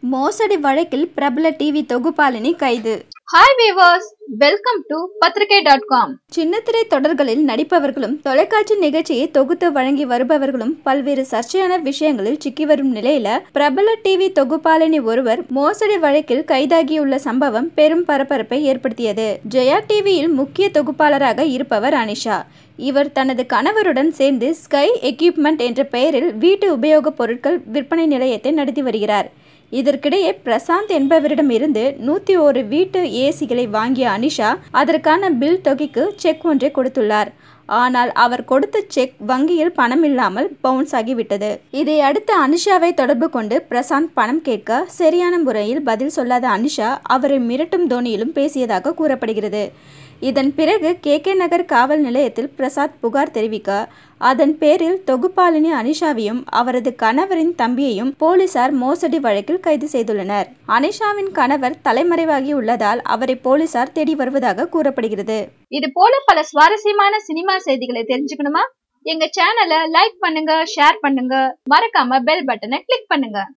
மோசடி வழக்கில் பிரபல டிவி தொகுப்பாளினி கைது hi viewers welcome to Pathrikai dot com சின்னத்திரை தொடர்களில் நடிப்பவர்களும் தொலைக்காட்சி நிகழ்ச்சியை தொகுத்து வழங்கி வருபவர்களும் பல்வேறு சர்ச்சையான விஷயங்களில் சிக்கி வரும் நிலையில பிரபல டிவி தொகுப்பாளினி ஒருவர் மோசடி வழக்கில் கைதாகியுள்ள சம்பவம் பெரும் பரபரப்பை ஏற்படுத்தியது ஜெயா டிவியில் முக்கிய தொகுப்பாளராக இருப்பவர் அனிஷா இவர் தனது கணவருடன் சேர்ந்து ஸ்கை எக்யூப்மெண்ட் என்ற பெயரில் வீட்டு உபயோகப் பொருட்கள் விற்பனை நிலையத்தை நடத்தி வருகிறார் இதற்கிடையே பிரசாந்த் என்பவரிடமிருந்து நூற்றி ஒரு வீட்டு ஏசிகளை வாங்கிய அனிஷா அதற்கான பில் தொகைக்கு செக் ஒன்றை கொடுத்துள்ளார் ஆனால் அவர் கொடுத்த செக் வங்கியில் பணம் இல்லாமல் பவுன்ஸ் ஆகிவிட்டது இதை அடுத்து அனிஷாவை தொடர்பு கொண்டு பிரசாந்த் பணம் கேட்க சரியான முறையில் பதில் சொல்லாத அனிஷா அவரை மிரட்டும் தோனியிலும் பேசியதாக கூறப்படுகிறது இதன் பிறகு கே கே நகர் காவல் நிலையத்தில் பிரசாத் புகார் தெரிவிக்க அதன் பேரில் தொகுப்பாளினி அனிஷாவையும் அவரது கணவரின் தம்பியையும் போலீசார் மோசடி வழக்கில் கைது செய்துள்ளனர் அனிஷாவின் கணவர் தலைமறைவாகி உள்ளதால் அவரை போலீசார் தேடி வருவதாக கூறப்படுகிறது இது போல பல சுவாரஸ்யமான சினிமா செய்திகளை தெரிஞ்சுக்கணுமா எங்க சேனலை லைக் பண்ணுங்க ஷேர் பண்ணுங்க மறக்காம பெல் பட்டனை கிளிக் பண்ணுங்க